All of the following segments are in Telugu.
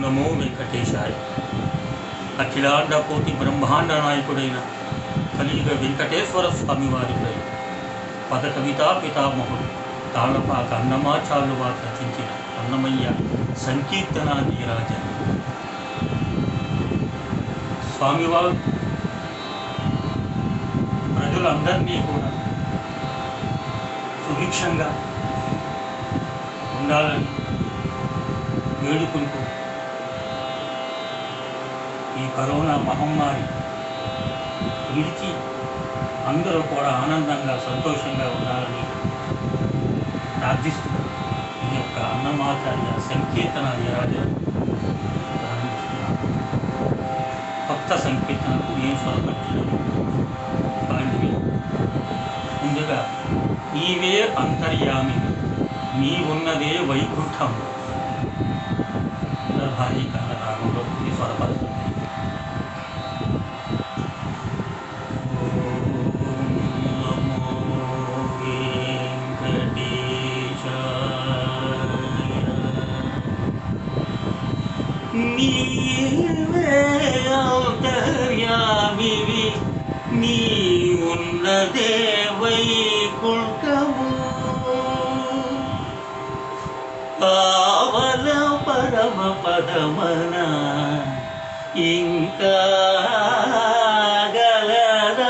నమో వెంకటేశాయ అఖిలాండ కోటి బ్రహ్మాండ నాయకుడైన కలియుగ వెంకటేశ్వర స్వామి వారిపై పద కవితా పితామహుడు తాళపాక అన్నమాచార్యులు రచించిన అన్నమయ్య సంకీర్తన నీరాజ స్వామివారు ప్రజలందరినీ కూడా సుభిక్షంగా ఉండాలని వేడుకుంటూ ఈ కరోనా మహమ్మారి విడిచి అందరూ కూడా ఆనందంగా సంతోషంగా ఉండాలని ప్రార్థిస్తూ ఈ యొక్క అన్నమాచార్య సంకీర్తన నిరాజన ప్రారంభిస్తున్నాను భక్త సంకీర్తనకు నేను స్వరపరిచాను అలాంటివి ముందుగా నీవే అంతర్యామి నీ ఉన్నదే వైకుంఠం భారీ కాల రాగంలో ఇది స్వరపడుతుంది ఓం నమో వెంకటేశాయ. నీవే అంతర్యామివి నీ ఉన్నదే వైకుంఠము పావల పరమ పదమన ఇంకా గలదా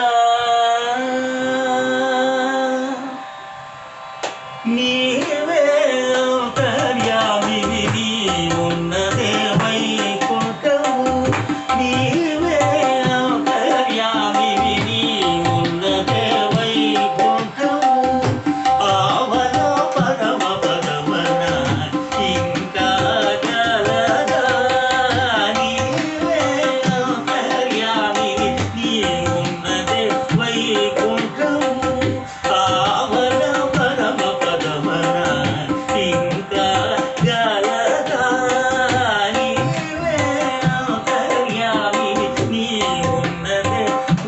నీవే అంతర్యామివి నీ ఉన్నదే వైకుంఠము నీవే అంతర్యామివి నీ ఉన్నదే వైకుంఠము ఆవల పరమ పదమన ఇంకా గలదా నీవే అంతర్యామివి నీ ఉన్నదే వైకుంఠము ఆవల పరమ పదమన ఇంకా గలదా నీవే అంతర్యామివి నీ ఉన్నదే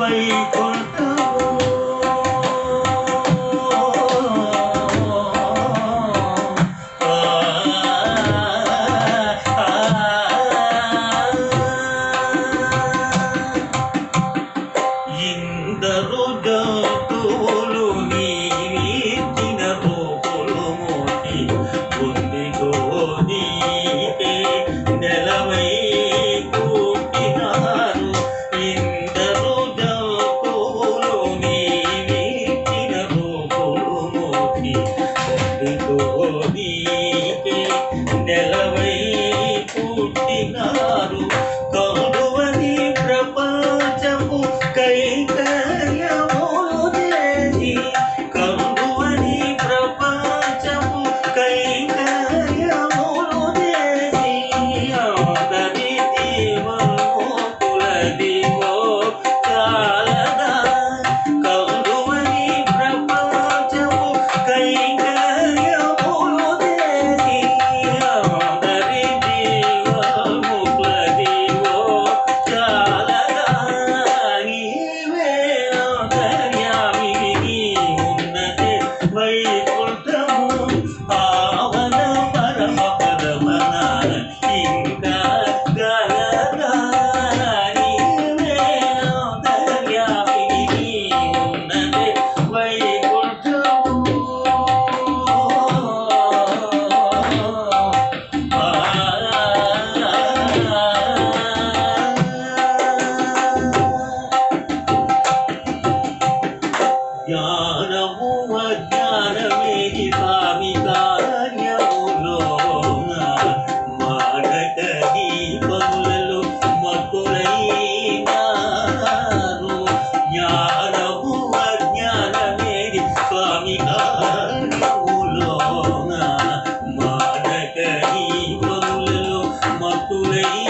వైకుంఠము ఇందరు జంతువులు నీచిన రూపులు మోటి పొందిగో నీకే నెలవై కూటినారు ఇందరు జంతువులు నీచిన రూపులు మోటి పొందిగో నీకే నెలవై పుట్టినారు కౌరువని ప్రపంచపు కైకర్యములు చేసి కౌరువని ప్రపంచపు కైకర్యములు చేసి అందరి జీవముకుల దివో కాలదా కౌరువని ప్రపంచపు కైకర్యములు చేసి అందరి జీవముకుల దివో కాలదా నీవే అంతర్యామివి నీ ఉన్నదే వైకుంఠము ఆవన పరమ పదమన ఇంకా గలదా నీవే అంతర్యామివి నీ ఉన్నదే జ్ఞానము అజ్ఞానమేది స్వామి కార్యములోన మాడక దీపములలో మకులైనారు జ్ఞానము అజ్ఞానమేది స్వామి కార్యములోన మాడక దీపములలో మకులైనారు